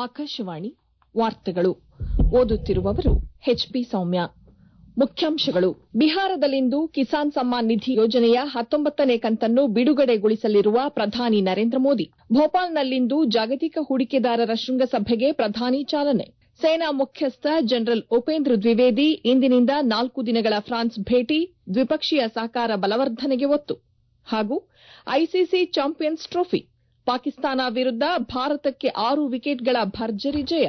ಆಕಾಶವಾಣಿ ವಾರ್ತೆಗಳು ಓದುತ್ತಿರುವವರು ಎಚ್ಪಿ ಸೌಮ್ಯ ಮುಖ್ಯಾಂಶಗಳು ಬಿಹಾರದಲ್ಲಿಂದು ಕಿಸಾನ್ ಸಮ್ಮಾನ್ ನಿಧಿ ಯೋಜನೆಯ ಹತ್ತೊಂಬತ್ತನೇ ಕಂತನ್ನು ಬಿಡುಗಡೆಗೊಳಿಸಲಿರುವ ಪ್ರಧಾನಿ ನರೇಂದ್ರ ಮೋದಿ ಭೋಪಾಲ್ನಲ್ಲಿಂದು ಜಾಗತಿಕ ಹೂಡಿಕೆದಾರರ ಶೃಂಗಸಭೆಗೆ ಪ್ರಧಾನಿ ಚಾಲನೆ ಸೇನಾ ಮುಖ್ಯಸ್ಥ ಜನರಲ್ ಉಪೇಂದ್ರ ದ್ವಿವೇದಿ ಇಂದಿನಿಂದ ನಾಲ್ಕು ದಿನಗಳ ಫ್ರಾನ್ಸ್ ಭೇಟಿ ದ್ವಿಪಕ್ಷೀಯ ಸಹಕಾರ ಬಲವರ್ಧನೆಗೆ ಒತ್ತು ಹಾಗೂ ಐಸಿಸಿ ಚಾಂಪಿಯನ್ಸ್ ಟ್ರೋಫಿ ಪಾಕಿಸ್ತಾನ ವಿರುದ್ದ ಭಾರತಕ್ಕೆ ಆರು ವಿಕೆಟ್ಗಳ ಭರ್ಜರಿ ಜಯ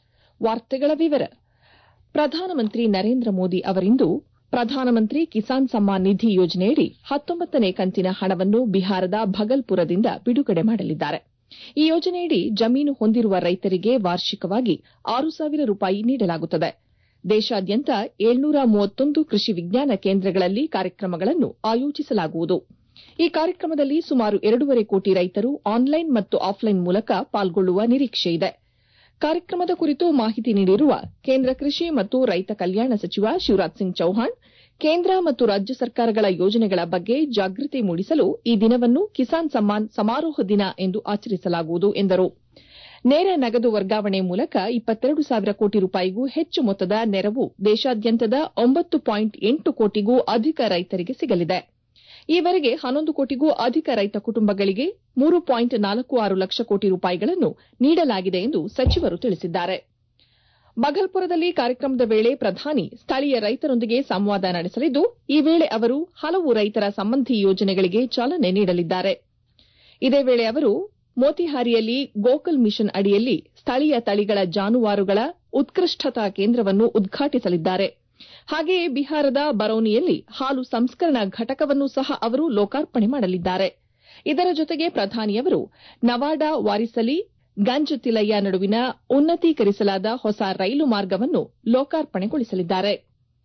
ಪ್ರಧಾನಮಂತ್ರಿ ನರೇಂದ್ರ ಮೋದಿ ಅವರಿಂದು ಪ್ರಧಾನಮಂತ್ರಿ ಕಿಸಾನ್ ಸಮ್ಮಾನ್ ನಿಧಿ ಯೋಜನೆಯಡಿ ಹತ್ತೊಂಬತ್ತನೇ ಕಂತಿನ ಹಣವನ್ನು ಬಿಹಾರದ ಭಗಲ್ಪುರದಿಂದ ಬಿಡುಗಡೆ ಮಾಡಲಿದ್ದಾರೆ ಈ ಯೋಜನೆಯಡಿ ಜಮೀನು ಹೊಂದಿರುವ ರೈತರಿಗೆ ವಾರ್ಷಿಕವಾಗಿ ಆರು ಸಾವಿರ ರೂಪಾಯಿ ನೀಡಲಾಗುತ್ತದೆ ದೇಶಾದ್ಯಂತ ಏಳ್ನೂರ ಮೂವತ್ತೊಂದು ಕೃಷಿ ವಿಜ್ಞಾನ ಕೇಂದ್ರಗಳಲ್ಲಿ ಕಾರ್ಯಕ್ರಮಗಳನ್ನು ಆಯೋಜಿಸಲಾಗುವುದು ಈ ಕಾರ್ಯಕ್ರಮದಲ್ಲಿ ಸುಮಾರು ಎರಡೂವರೆ ಕೋಟಿ ರೈತರು ಆನ್ಲೈನ್ ಮತ್ತು ಆಫ್ಲೈನ್ ಮೂಲಕ ಪಾಲ್ಗೊಳ್ಳುವ ನಿರೀಕ್ಷೆಯಿದೆ ಕಾರ್ಯಕ್ರಮದ ಕುರಿತು ಮಾಹಿತಿ ನೀಡಿರುವ ಕೇಂದ್ರ ಕೃಷಿ ಮತ್ತು ರೈತ ಕಲ್ಯಾಣ ಸಚಿವ ಶಿವರಾಜ್ ಸಿಂಗ್ ಚೌಹಾಣ್ ಕೇಂದ್ರ ಮತ್ತು ರಾಜ್ಯ ಸರ್ಕಾರಗಳ ಯೋಜನೆಗಳ ಬಗ್ಗೆ ಜಾಗೃತಿ ಮೂಡಿಸಲು ಈ ದಿನವನ್ನು ಕಿಸಾನ್ ಸಮ್ಮಾನ್ ಸಮಾರೋಹ ದಿನ ಎಂದು ಆಚರಿಸಲಾಗುವುದು ಎಂದರು ನೇರ ನಗದು ವರ್ಗಾವಣೆ ಮೂಲಕ ಇಪ್ಪತ್ತೆರಡು ಸಾವಿರ ಕೋಟಿ ರೂಪಾಯಿಗೂ ಹೆಚ್ಚು ಮೊತ್ತದ ನೆರವು ದೇಶಾದ್ಯಂತದ ಒಂಬತ್ತು ಪಾಯಿಂಟ್ ಎಂಟು ಕೋಟಿಗೂ ಅಧಿಕ ರೈತರಿಗೆ ಸಿಗಲಿದೆ ಈವರೆಗೆ ಹನ್ನೊಂದು ಕೋಟಿಗೂ ಅಧಿಕ ರೈತ ಕುಟುಂಬಗಳಿಗೆ ಮೂರು ಪಾಯಿಂಟ್ ನಾಲ್ಕು ಆರು ಲಕ್ಷ ಕೋಟಿ ರೂಪಾಯಿಗಳನ್ನು ನೀಡಲಾಗಿದೆ ಎಂದು ಸಚಿವರು ತಿಳಿಸಿದ್ದಾರೆ ಬಘಲ್ಪುರದಲ್ಲಿ ಕಾರ್ಯಕ್ರಮದ ವೇಳೆ ಪ್ರಧಾನಿ ಸ್ಥಳೀಯ ರೈತರೊಂದಿಗೆ ಸಂವಾದ ನಡೆಸಲಿದ್ದು ಈ ವೇಳೆ ಅವರು ಹಲವು ರೈತರ ಸಂಬಂಧಿ ಯೋಜನೆಗಳಿಗೆ ಚಾಲನೆ ನೀಡಲಿದ್ದಾರೆ ಇದೇ ವೇಳೆ ಅವರು ಮೋತಿಹಾರಿಯಲ್ಲಿ ಗೋಕಲ್ ಮಿಷನ್ ಅಡಿಯಲ್ಲಿ ಸ್ಥಳೀಯ ತಳಿಗಳ ಜಾನುವಾರುಗಳ ಉತ್ಕೃಷ್ಟತಾ ಕೇಂದ್ರವನ್ನು ಉದ್ಘಾಟಿಸಲಿದ್ದಾರೆ ಹಾಗೆಯೇ ಬಿಹಾರದ ಬರೌನಿಯಲ್ಲಿ ಹಾಲು ಸಂಸ್ಕರಣಾ ಘಟಕವನ್ನು ಸಹ ಅವರು ಲೋಕಾರ್ಪಣೆ ಮಾಡಲಿದ್ದಾರೆ ಇದರ ಜೊತೆಗೆ ಪ್ರಧಾನಿಯವರು ನವಾಡಾ ವಾರಿಸಲಿ ಗಂಜ್ ತಿಲಯ್ಯ ನಡುವಿನ ಉನ್ನತೀಕರಿಸಲಾದ ಹೊಸ ರೈಲು ಮಾರ್ಗವನ್ನು ಲೋಕಾರ್ಪಣೆಗೊಳಿಸಲಿದ್ದಾರೆ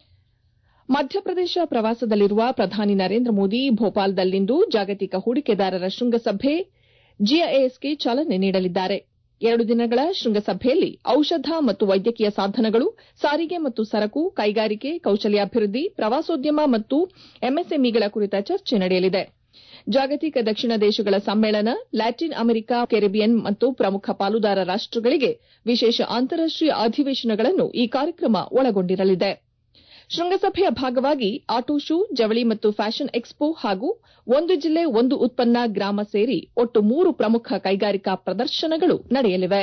ಮಧ್ಯಪ್ರದೇಶ ಪ್ರವಾಸದಲ್ಲಿರುವ ಪ್ರಧಾನಿ ನರೇಂದ್ರ ಮೋದಿ ಭೋಪಾಲ್ನಲ್ಲಿಂದು ಜಾಗತಿಕ ಹೂಡಿಕೆದಾರರ ಶೃಂಗಸಭೆ ಜಿಐಎಸ್ಗೆ ಚಾಲನೆ ನೀಡಲಿದ್ದಾರೆ ಎರಡು ದಿನಗಳ ಶೃಂಗಸಭೆಯಲ್ಲಿ ಔಷಧ ಮತ್ತು ವೈದ್ಯಕೀಯ ಸಾಧನಗಳು ಸಾರಿಗೆ ಮತ್ತು ಸರಕು ಕೈಗಾರಿಕೆ ಕೌಶಲ್ಯಾಭಿವೃದ್ಧಿ ಪ್ರವಾಸೋದ್ಯಮ ಮತ್ತು ಎಂಎಸ್ಎಂಇಗಳ ಕುರಿತ ಚರ್ಚೆ ನಡೆಯಲಿದೆ ಜಾಗತಿಕ ದಕ್ಷಿಣ ದೇಶಗಳ ಸಮ್ಮೇಳನ ಲ್ಯಾಟಿನ್ ಅಮೆರಿಕ ಕೆರಿಬಿಯನ್ ಮತ್ತು ಪ್ರಮುಖ ಪಾಲುದಾರ ರಾಷ್ಟಗಳಿಗೆ ವಿಶೇಷ ಅಂತಾರಾಷ್ಟೀಯ ಅಧಿವೇಶನಗಳನ್ನು ಈ ಕಾರ್ಯಕ್ರಮ ಒಳಗೊಂಡಿರಲಿದೆ ಶೃಂಗಸಭೆಯ ಭಾಗವಾಗಿ ಆಟೋ ಶೂ ಜವಳಿ ಮತ್ತು ಫ್ಯಾಷನ್ ಎಕ್ಸ್ಪೋ ಹಾಗೂ ಒಂದು ಜಿಲ್ಲೆ ಒಂದು ಉತ್ಪನ್ನ ಗ್ರಾಮ ಸೇರಿ ಒಟ್ಟು ಮೂರು ಪ್ರಮುಖ ಕೈಗಾರಿಕಾ ಪ್ರದರ್ಶನಗಳು ನಡೆಯಲಿವೆ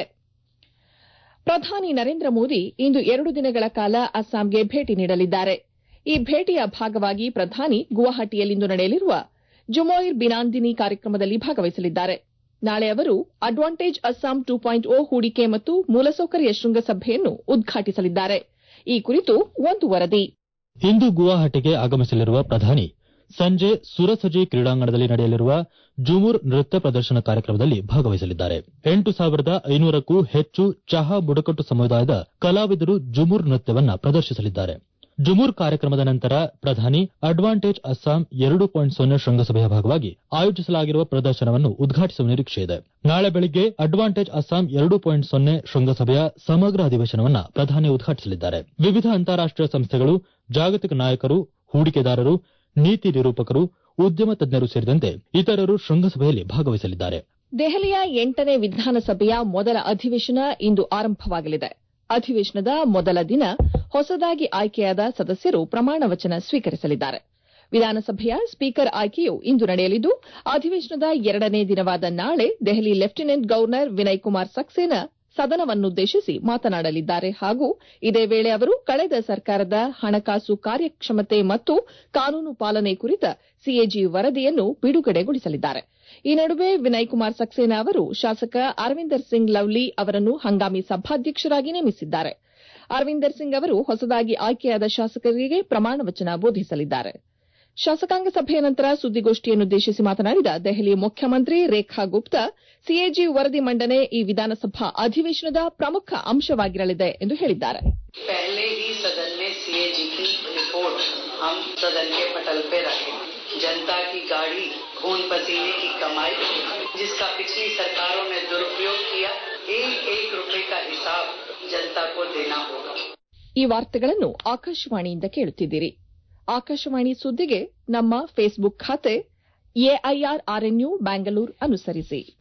ಪ್ರಧಾನಿ ನರೇಂದ್ರ ಮೋದಿ ಇಂದು ಎರಡು ದಿನಗಳ ಕಾಲ ಅಸ್ಸಾಂಗೆ ಭೇಟಿ ನೀಡಲಿದ್ದಾರೆ ಈ ಭೇಟಿಯ ಭಾಗವಾಗಿ ಪ್ರಧಾನಿ ಗುವಾಹಟಿಯಲ್ಲಿಂದು ನಡೆಯಲಿರುವ ಜುಮೋಯಿರ್ ಬಿನಾಂದಿನಿ ಕಾರ್ಯಕ್ರಮದಲ್ಲಿ ಭಾಗವಹಿಸಲಿದ್ದಾರೆ ನಾಳೆ ಅವರು advantage Assam two point O ಹೂಡಿಕೆ ಮತ್ತು ಮೂಲಸೌಕರ್ಯ ಶೃಂಗಸಭೆಯನ್ನು ಉದ್ಘಾಟಿಸಲಿದ್ದಾರೆ ಈ ಕುರಿತು ಒಂದು ವರದಿ ಇಂದು ಗುವಾಹಟಿಗೆ ಆಗಮಿಸಲಿರುವ ಪ್ರಧಾನಿ ಸಂಜೆ ಸುರಸಜಿ ಕ್ರೀಡಾಂಗಣದಲ್ಲಿ ನಡೆಯಲಿರುವ ಜುಮುರ್ ನೃತ್ಯ ಪ್ರದರ್ಶನ ಕಾರ್ಯಕ್ರಮದಲ್ಲಿ ಭಾಗವಹಿಸಲಿದ್ದಾರೆ ಎಂಟು ಸಾವಿರದ ಐನೂರಕ್ಕೂ ಹೆಚ್ಚು ಚಹಾ ಬುಡಕಟ್ಟು ಸಮುದಾಯದ ಕಲಾವಿದರು ಜುಮುರ್ ನೃತ್ಯವನ್ನ ಪ್ರದರ್ಶಿಸಲಿದ್ದಾರೆ ಜುಮುರ್ ಕಾರ್ಯಕ್ರಮದ ನಂತರ ಪ್ರಧಾನಿ ಅಡ್ವಾಂಟೇಜ್ ಅಸ್ಸಾಂ ಎರಡು ಪಾಯಿಂಟ್ ಸೊನ್ನೆ ಶೃಂಗಸಭೆಯ ಭಾಗವಾಗಿ ಆಯೋಜಿಸಲಾಗಿರುವ ಪ್ರದರ್ಶನವನ್ನು ಉದ್ಘಾಟಿಸುವ ನಿರೀಕ್ಷೆಯಿದೆ ನಾಳೆ ಬೆಳಿಗ್ಗೆ ಅಡ್ವಾಂಟೇಜ್ ಅಸ್ಸಾಂ ಎರಡು ಪಾಯಿಂಟ್ ಸೊನ್ನೆ ಶೃಂಗಸಭೆಯ ಸಮಗ್ರ ಅಧಿವೇಶನವನ್ನು ಪ್ರಧಾನಿ ಉದ್ಘಾಟಿಸಲಿದ್ದಾರೆ ವಿವಿಧ ಅಂತಾರಾಷ್ಟೀಯ ಸಂಸ್ಥೆಗಳು ಜಾಗತಿಕ ನಾಯಕರು ಹೂಡಿಕೆದಾರರು ನೀತಿ ನಿರೂಪಕರು ಉದ್ಯಮ ತಜ್ಞರು ಸೇರಿದಂತೆ ಇತರರು ಶೃಂಗಸಭೆಯಲ್ಲಿ ಭಾಗವಹಿಸಲಿದ್ದಾರೆ ದೆಹಲಿಯ ಎಂಟನೇ ವಿಧಾನಸಭೆಯ ಮೊದಲ ಅಧಿವೇಶನ ಇಂದು ಆರಂಭವಾಗಲಿದೆ ಅಧಿವೇಶನದ ಮೊದಲ ದಿನ ಹೊಸದಾಗಿ ಆಯ್ಕೆಯಾದ ಸದಸ್ಯರು ಪ್ರಮಾಣ ವಚನ ಸ್ವೀಕರಿಸಲಿದ್ದಾರೆ ವಿಧಾನಸಭೆಯ ಸ್ಪೀಕರ್ ಆಯ್ಕೆಯು ಇಂದು ನಡೆಯಲಿದ್ದು ಅಧಿವೇಶನದ ಎರಡನೇ ದಿನವಾದ ನಾಳೆ ದೆಹಲಿ ಲೆಫ್ಟಿನೆಂಟ್ ಗವರ್ನರ್ ವಿನಯ್ ಕುಮಾರ್ ಸಕ್ಸೇನಾ ಸದನವನ್ನುದ್ದೇಶಿಸಿ ಮಾತನಾಡಲಿದ್ದಾರೆ ಹಾಗೂ ಇದೇ ವೇಳೆ ಅವರು ಕಳೆದ ಸರ್ಕಾರದ ಹಣಕಾಸು ಕಾರ್ಯಕ್ಷಮತೆ ಮತ್ತು ಕಾನೂನು ಪಾಲನೆ ಕುರಿತ ಸಿಎಜಿ ವರದಿಯನ್ನು ಬಿಡುಗಡೆಗೊಳಿಸಲಿದ್ದಾರೆ ಈ ನಡುವೆ ವಿನಯ್ ಕುಮಾರ್ ಸಕ್ಸೇನಾ ಅವರು ಶಾಸಕ ಅರವಿಂದರ್ ಸಿಂಗ್ ಲವ್ಲಿ ಅವರನ್ನು ಹಂಗಾಮಿ ಸಭಾಧ್ಯಕ್ಷರಾಗಿ ನೇಮಿಸಿದ್ದಾರೆ ಅರವಿಂದರ್ ಸಿಂಗ್ ಅವರು ಹೊಸದಾಗಿ ಆಯ್ಕೆಯಾದ ಶಾಸಕರಿಗೆ ಪ್ರಮಾಣ ವಚನ ಬೋಧಿಸಲಿದ್ದಾರೆ ಶಾಸಕಾಂಗ ಸಭೆಯ ನಂತರ ಸುದ್ದಿಗೋಷ್ಠಿಯನ್ನುದ್ದೇಶಿಸಿ ಮಾತನಾಡಿದ ದೆಹಲಿ ಮುಖ್ಯಮಂತ್ರಿ ರೇಖಾ ಗುಪ್ತಾ ಸಿಎಜಿ ವರದಿ ಮಂಡನೆ ಈ ವಿಧಾನಸಭಾ ಅಧಿವೇಶನದ ಪ್ರಮುಖ ಅಂಶವಾಗಿರಲಿದೆ ಎಂದು ಹೇಳಿದ್ದಾರೆ पहले ही सदन में सीएजी की रिपोर्ट हम सदन के पटल पे रखे जनता की गाड़ी खून पसीने की कमाई जिसका पिछली सरकारों ने दुरुपयोग किया एक एक रुपए का हिसाब जनता को देना होगा ಈ ವಾರ್ತೆಗಳನ್ನು ಆಕಾಶವಾಣಿಯಿಂದ ಕೇಳುತ್ತಿದ್ದೀರಿ ಆಕಾಶವಾಣಿ ಸುದ್ದಿಗೆ ನಮ್ಮ ಫೇಸ್ಬುಕ್ ಖಾತೆ ಎಐಆರ್ ಆರ್ಎನ್ಯು ಬ್ಯಾಂಗಲೂರ್ ಅನುಸರಿಸಿ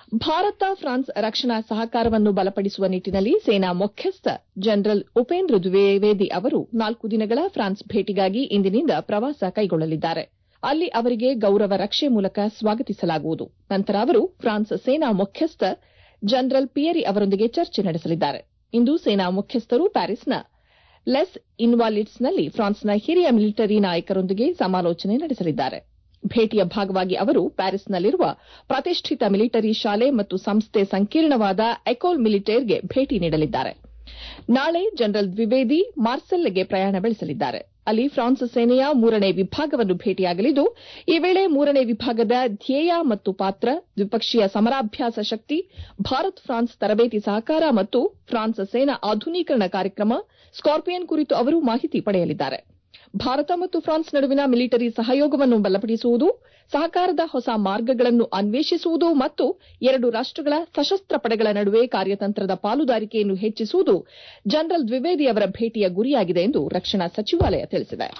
ಭಾರತ ಫ್ರಾನ್ಸ್ ರಕ್ಷಣಾ ಸಹಕಾರವನ್ನು ಬಲಪಡಿಸುವ ನಿಟ್ಟಿನಲ್ಲಿ ಸೇನಾ ಮುಖ್ಯಸ್ಥ ಜನರಲ್ ಉಪೇಂದ್ರ ದ್ವಿವೇದಿ ಅವರು ನಾಲ್ಕು ದಿನಗಳ ಫ್ರಾನ್ಸ್ ಭೇಟಿಗಾಗಿ ಇಂದಿನಿಂದ ಪ್ರವಾಸ ಕೈಗೊಳ್ಳಲಿದ್ದಾರೆ ಅಲ್ಲಿ ಅವರಿಗೆ ಗೌರವ ರಕ್ಷೆ ಮೂಲಕ ಸ್ವಾಗತಿಸಲಾಗುವುದು ನಂತರ ಅವರು ಫ್ರಾನ್ಸ್ ಸೇನಾ ಮುಖ್ಯಸ್ಥ ಜನರಲ್ ಪಿಯರಿ ಅವರೊಂದಿಗೆ ಚರ್ಚೆ ನಡೆಸಲಿದ್ದಾರೆ ಇಂದು ಸೇನಾ ಮುಖ್ಯಸ್ಥರು ಪ್ಯಾರಿಸ್ನ ಲೆಸ್ ಇನ್ವಾಲಿಡ್ಸ್ನಲ್ಲಿ ಫ್ರಾನ್ಸ್ನ ಹಿರಿಯ ಮಿಲಿಟರಿ ನಾಯಕರೊಂದಿಗೆ ಸಮಾಲೋಚನೆ ನಡೆಸಲಿದ್ದಾರೆ ಭೇಟಿಯ ಭಾಗವಾಗಿ ಅವರು ಪ್ಯಾರಿಸ್ನಲ್ಲಿರುವ ಪ್ರತಿಷ್ಠಿತ ಮಿಲಿಟರಿ ಶಾಲೆ ಮತ್ತು ಸಂಸ್ಥೆ ಸಂಕೀರ್ಣವಾದ ಎಕೋಲ್ ಮಿಲಿಟೇರ್ಗೆ ಭೇಟಿ ನೀಡಲಿದ್ದಾರೆ ನಾಳೆ ಜನರಲ್ ದ್ವಿವೇದಿ ಮಾರ್ಸೆಲ್ಗೆ ಪ್ರಯಾಣ ಬೆಳೆಸಲಿದ್ದಾರೆ ಅಲ್ಲಿ ಫ್ರಾನ್ಸ್ ಸೇನೆಯ ಮೂರನೇ ವಿಭಾಗವನ್ನು ಭೇಟಿಯಾಗಲಿದ್ದು ಈ ವೇಳೆ ಮೂರನೇ ವಿಭಾಗದ ಧ್ಯೇಯ ಮತ್ತು ಪಾತ್ರ ದ್ವಿಪಕ್ಷೀಯ ಸಮರಾಭ್ಯಾಸ ಶಕ್ತಿ ಭಾರತ್ ಫ್ರಾನ್ಸ್ ತರಬೇತಿ ಸಹಕಾರ ಮತ್ತು ಫ್ರಾನ್ಸ್ ಸೇನಾ ಆಧುನೀಕರಣ ಕಾರ್ಯಕ್ರಮ ಸ್ಕಾರ್ಪಿಯನ್ ಕುರಿತು ಅವರು ಮಾಹಿತಿ ಪಡೆಯಲಿದ್ದಾರೆ ಭಾರತ ಮತ್ತು ಫ್ರಾನ್ಸ್ ನಡುವಿನ ಮಿಲಿಟರಿ ಸಹಯೋಗವನ್ನು ಬಲಪಡಿಸುವುದು ಸಹಕಾರದ ಹೊಸ ಮಾರ್ಗಗಳನ್ನು ಅನ್ವೇಷಿಸುವುದು ಮತ್ತು ಎರಡು ರಾಷ್ಟಗಳ ಸಶಸ್ತ್ರ ಪಡೆಗಳ ನಡುವೆ ಕಾರ್ಯತಂತ್ರದ ಪಾಲುದಾರಿಕೆಯನ್ನು ಹೆಚ್ಚಿಸುವುದು ಜನರಲ್ ದ್ವಿವೇದಿ ಅವರ ಭೇಟಿಯ ಗುರಿಯಾಗಿದೆ ಎಂದು ರಕ್ಷಣಾ ಸಚಿವಾಲಯ ತಿಳಿಸಿದೆ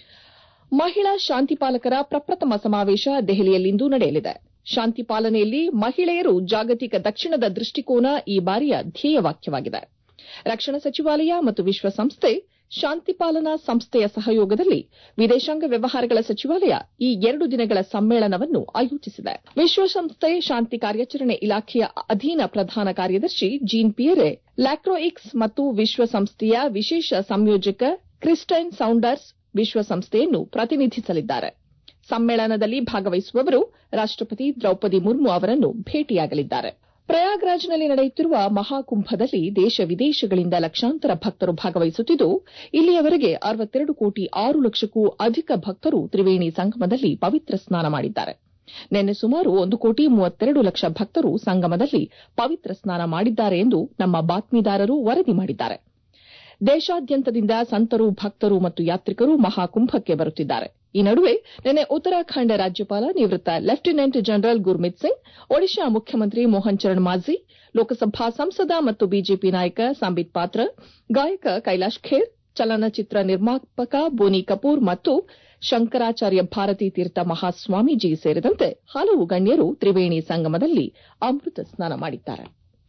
ಮಹಿಳಾ ಶಾಂತಿಪಾಲಕರ ಪ್ರಪ್ರಥಮ ಸಮಾವೇಶ ದೆಹಲಿಯಲ್ಲಿಂದು ನಡೆಯಲಿದೆ ಶಾಂತಿ ಪಾಲನೆಯಲ್ಲಿ ಮಹಿಳೆಯರು ಜಾಗತಿಕ ದಕ್ಷಿಣದ ದೃಷ್ಟಿಕೋನ ಈ ಬಾರಿಯ ಧ್ಯೇಯವಾಕ್ಯವಾಗಿದೆ ರಕ್ಷಣಾ ಸಚಿವಾಲಯ ಮತ್ತು ವಿಶ್ವಸಂಸ್ಥೆ ಶಾಂತಿ ಪಾಲನಾ ಸಂಸ್ಥೆಯ ಸಹಯೋಗದಲ್ಲಿ ವಿದೇಶಾಂಗ ವ್ಯವಹಾರಗಳ ಸಚಿವಾಲಯ ಈ ಎರಡು ದಿನಗಳ ಸಮ್ಮೇಳನವನ್ನು ಆಯೋಜಿಸಿದೆ ವಿಶ್ವಸಂಸ್ಥೆ ಶಾಂತಿ ಕಾರ್ಯಾಚರಣೆ ಇಲಾಖೆಯ ಅಧೀನ ಪ್ರಧಾನ ಕಾರ್ಯದರ್ಶಿ ಜೀನ್ ಪಿಯರೆ ಲ್ಯಾಕ್ರೋಯಿಕ್ಸ್ ಮತ್ತು ವಿಶ್ವಸಂಸ್ಥೆಯ ವಿಶೇಷ ಸಂಯೋಜಕ ಕ್ರಿಸ್ಟೈನ್ ಸೌಂಡರ್ಸ್ ವಿಶ್ವಸಂಸ್ಥೆಯನ್ನು ಪ್ರತಿನಿಧಿಸಲಿದ್ದಾರೆ ಸಮ್ಮೇಳನದಲ್ಲಿ ಭಾಗವಹಿಸುವವರು ರಾಷ್ಟಪತಿ ದ್ರೌಪದಿ ಮುರ್ಮು ಅವರನ್ನು ಭೇಟಿಯಾಗಲಿದ್ದಾರೆ ಪ್ರಯಾಗ್ರಾಜ್ನಲ್ಲಿ ನಡೆಯುತ್ತಿರುವ ಮಹಾಕುಂಭದಲ್ಲಿ ದೇಶ ವಿದೇಶಗಳಿಂದ ಲಕ್ಷಾಂತರ ಭಕ್ತರು ಭಾಗವಹಿಸುತ್ತಿದ್ದು ಇಲ್ಲಿಯವರೆಗೆ ಅರವತ್ತೆರಡು ಕೋಟಿ ಆರು ಲಕ್ಷಕ್ಕೂ ಅಧಿಕ ಭಕ್ತರು ತ್ರಿವೇಣಿ ಸಂಗಮದಲ್ಲಿ ಪವಿತ್ರ ಸ್ನಾನ ಮಾಡಿದ್ದಾರೆ ನಿನ್ನೆ ಸುಮಾರು ಒಂದು ಕೋಟಿ ಮೂವತ್ತೆರಡು ಲಕ್ಷ ಭಕ್ತರು ಸಂಗಮದಲ್ಲಿ ಪವಿತ್ರ ಸ್ನಾನ ಮಾಡಿದ್ದಾರೆ ಎಂದು ನಮ್ಮ ಬಾತ್ಮೀದಾರರು ವರದಿ ಮಾಡಿದ್ದಾರೆ ದೇಶಾದ್ಯಂತದಿಂದ ಸಂತರು ಭಕ್ತರು ಮತ್ತು ಯಾತ್ರಿಕರು ಮಹಾಕುಂಭಕ್ಕೆ ಬರುತ್ತಿದ್ದಾರೆ ಈ ನಡುವೆ ನಿನ್ನೆ ಉತ್ತರಾಖಂಡ ರಾಜ್ಯಪಾಲ ನಿವೃತ್ತ ಲೆಫ್ಟಿನೆಂಟ್ ಜನರಲ್ ಗುರ್ಮಿತ್ ಸಿಂಗ್ ಒಡಿಶಾ ಮುಖ್ಯಮಂತ್ರಿ ಮೋಹನ್ ಚರಣ್ ಮಾಝಿ ಲೋಕಸಭಾ ಸಂಸದ ಮತ್ತು ಬಿಜೆಪಿ ನಾಯಕ ಸಂಬಿತ್ ಪಾತ್ರ ಗಾಯಕ ಕೈಲಾಶ್ ಖೇರ್ ಚಲನಚಿತ್ರ ನಿರ್ಮಾಪಕ ಬೋನಿ ಕಪೂರ್ ಮತ್ತು ಶಂಕರಾಚಾರ್ಯ ಭಾರತೀ ತೀರ್ಥ ಮಹಾಸ್ವಾಮೀಜಿ ಸೇರಿದಂತೆ ಹಲವು ಗಣ್ಯರು ತ್ರಿವೇಣಿ ಸಂಗಮದಲ್ಲಿ ಅಮೃತ ಸ್ನಾನ ಮಾಡಿದ್ದಾರೆ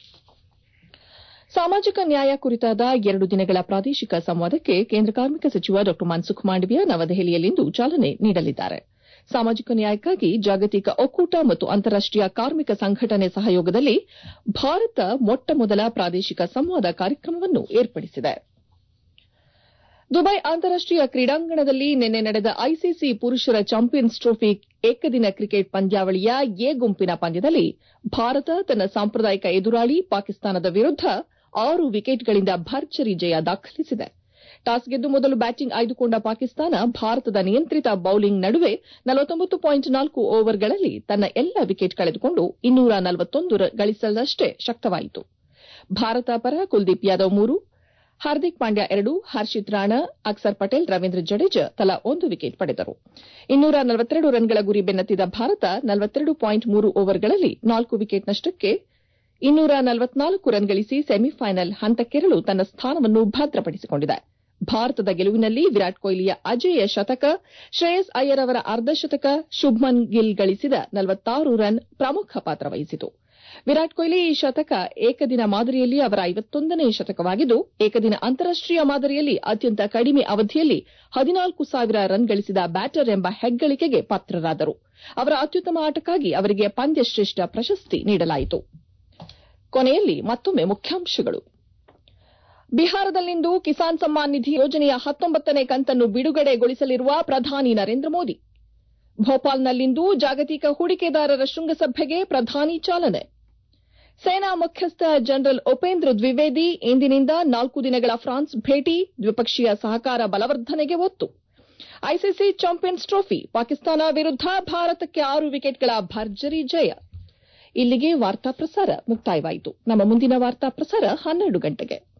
ಸಾಮಾಜಿಕ ನ್ಯಾಯ ಕುರಿತಾದ ಎರಡು ದಿನಗಳ ಪ್ರಾದೇಶಿಕ ಸಂವಾದಕ್ಕೆ ಕೇಂದ್ರ ಕಾರ್ಮಿಕ ಸಚಿವ ಡಾ ಮನ್ಸುಖ್ ಮಾಂಡವೀಯ ನವದೆಹಲಿಯಲ್ಲಿಂದು ಚಾಲನೆ ನೀಡಲಿದ್ದಾರೆ ಸಾಮಾಜಿಕ ನ್ಯಾಯಕ್ಕಾಗಿ ಜಾಗತಿಕ ಒಕ್ಕೂಟ ಮತ್ತು ಅಂತಾರಾಷ್ಟೀಯ ಕಾರ್ಮಿಕ ಸಂಘಟನೆ ಸಹಯೋಗದಲ್ಲಿ ಭಾರತ ಮೊಟ್ಟಮೊದಲ ಪ್ರಾದೇಶಿಕ ಸಂವಾದ ಕಾರ್ಯಕ್ರಮವನ್ನು ಏರ್ಪಡಿಸಿದೆ ದುಬೈ ಅಂತಾರಾಷ್ಟೀಯ ಕ್ರೀಡಾಂಗಣದಲ್ಲಿ ನಿನ್ನೆ ನಡೆದ ಐಸಿಸಿ ಪುರುಷರ ಚಾಂಪಿಯನ್ಸ್ ಟ್ರೋಫಿ ಏಕದಿನ ಕ್ರಿಕೆಟ್ ಪಂದ್ಯಾವಳಿಯ ಎ ಗುಂಪಿನ ಪಂದ್ಯದಲ್ಲಿ ಭಾರತ ತನ್ನ ಸಾಂಪ್ರದಾಯಿಕ ಎದುರಾಳಿ ಪಾಕಿಸ್ತಾನದ ವಿರುದ್ದ ಆರು ವಿಕೆಟ್ಗಳಿಂದ ಭರ್ಜರಿ ಜಯ ದಾಖಲಿಸಿದೆ ಟಾಸ್ ಗೆದ್ದು ಮೊದಲು ಬ್ಯಾಟಿಂಗ್ ಆಯ್ದುಕೊಂಡ ಪಾಕಿಸ್ತಾನ ಭಾರತದ ನಿಯಂತ್ರಿತ ಬೌಲಿಂಗ್ ನಡುವೆ ನಾಲ್ಕು ಓವರ್ಗಳಲ್ಲಿ ತನ್ನ ಎಲ್ಲ ವಿಕೆಟ್ ಕಳೆದುಕೊಂಡು ಇನ್ನೂರ ನಲವತ್ತೊಂದು ಗಳಿಸಲಷ್ಟೇ ಶಕ್ತವಾಯಿತು ಭಾರತ ಪರ ಕುಲ್ದೀಪ್ ಯಾದವ್ ಮೂರು ಹಾರ್ದಿಕ್ ಪಾಂಡ್ಯ ಎರಡು ಹರ್ಷಿತ್ ರಾಣಾ ಅಕ್ಸರ್ ಪಟೇಲ್ ರವೀಂದ್ರ ಜಡೇಜಾ ತಲಾ ಒಂದು ವಿಕೆಟ್ ಪಡೆದರು ಇನ್ನೂರ ನಲವತ್ತೆರಡು ರನ್ಗಳ ಗುರಿ ಬೆನ್ನತ್ತಿದ ಭಾರತ ನಲವತ್ತೆರಡು ಪಾಯಿಂಟ್ ಮೂರು ಓವರ್ಗಳಲ್ಲಿ ನಾಲ್ಕು ವಿಕೆಟ್ ನಷ್ಟಕ್ಕೆ ಇನ್ನೂರ ನಲವತ್ನಾಲ್ಕು ರನ್ ಗಳಿಸಿ ಸೆಮಿಫೈನಲ್ ಹಂತಕ್ಕೇರಲು ತನ್ನ ಸ್ಥಾನವನ್ನು ಭದ್ರಪಡಿಸಿಕೊಂಡಿದೆ ಭಾರತದ ಗೆಲುವಿನಲ್ಲಿ ವಿರಾಟ್ ಕೊಹ್ಲಿಯ ಅಜೇಯ ಶತಕ ಶ್ರೇಯಸ್ ಅಯ್ಯರ್ ಅವರ ಅರ್ಧಶತಕ ಶುಭ್ಮನ್ ಗಿಲ್ ಗಳಿಸಿದ ನಲವತ್ತಾರು ರನ್ ಪ್ರಮುಖ ಪಾತ್ರ ವಹಿಸಿತು ವಿರಾಟ್ ಕೊಹ್ಲಿ ಈ ಶತಕ ಏಕದಿನ ಮಾದರಿಯಲ್ಲಿ ಅವರ ಐವತ್ತೊಂದನೇ ಶತಕವಾಗಿದ್ದು ಏಕದಿನ ಅಂತಾರಾಷ್ಟೀಯ ಮಾದರಿಯಲ್ಲಿ ಅತ್ಯಂತ ಕಡಿಮೆ ಅವಧಿಯಲ್ಲಿ ಹದಿನಾಲ್ಕು ಸಾವಿರ ರನ್ ಗಳಿಸಿದ ಬ್ಯಾಟರ್ ಎಂಬ ಹೆಗ್ಗಳಿಕೆಗೆ ಪಾತ್ರರಾದರು ಅವರ ಅತ್ಯುತ್ತಮ ಆಟಕ್ಕಾಗಿ ಅವರಿಗೆ ಪಂದ್ಯಶ್ರೇಷ್ಠ ಪ್ರಶಸ್ತಿ ನೀಡಲಾಯಿತು ಕೊನೆಯಲ್ಲಿ ಮತ್ತೊಮ್ಮೆ ಮುಖ್ಯಾಂಶಗಳು ಬಿಹಾರದಲ್ಲಿಂದು ಕಿಸಾನ್ ಸಮ್ಮಾನ್ ನಿಧಿ ಯೋಜನೆಯ ಹತ್ತೊಂಬತ್ತನೇ ಕಂತನ್ನು ಬಿಡುಗಡೆಗೊಳಿಸಲಿರುವ ಪ್ರಧಾನಿ ನರೇಂದ್ರ ಮೋದಿ ಭೋಪಾಲ್ನಲ್ಲಿಂದು ಜಾಗತಿಕ ಹೂಡಿಕೆದಾರರ ಶೃಂಗಸಭೆಗೆ ಪ್ರಧಾನಿ ಚಾಲನೆ ಸೇನಾ ಮುಖ್ಯಸ್ಥ ಜನರಲ್ ಉಪೇಂದ್ರ ದ್ವಿವೇದಿ ಇಂದಿನಿಂದ ನಾಲ್ಕು ದಿನಗಳ ಫ್ರಾನ್ಸ್ ಭೇಟಿ ದ್ವಿಪಕ್ಷೀಯ ಸಹಕಾರ ಬಲವರ್ಧನೆಗೆ ಒತ್ತು ಐಸಿಸಿ ಚಾಂಪಿಯನ್ಸ್ ಟ್ರೋಫಿ ಪಾಕಿಸ್ತಾನ ವಿರುದ್ಧ ಭಾರತಕ್ಕೆ ಆರು ವಿಕೆಟ್ಗಳ ಭರ್ಜರಿ ಜಯ ಇಲ್ಲಿಗೆ ವಾರ್ತಾ ಪ್ರಸಾರ ಮುಕ್ತಾಯವಾಯಿತು ನಮ್ಮ ಮುಂದಿನ ವಾರ್ತಾ ಪ್ರಸಾರ ಹನ್ನೆರಡು ಗಂಟೆಗೆ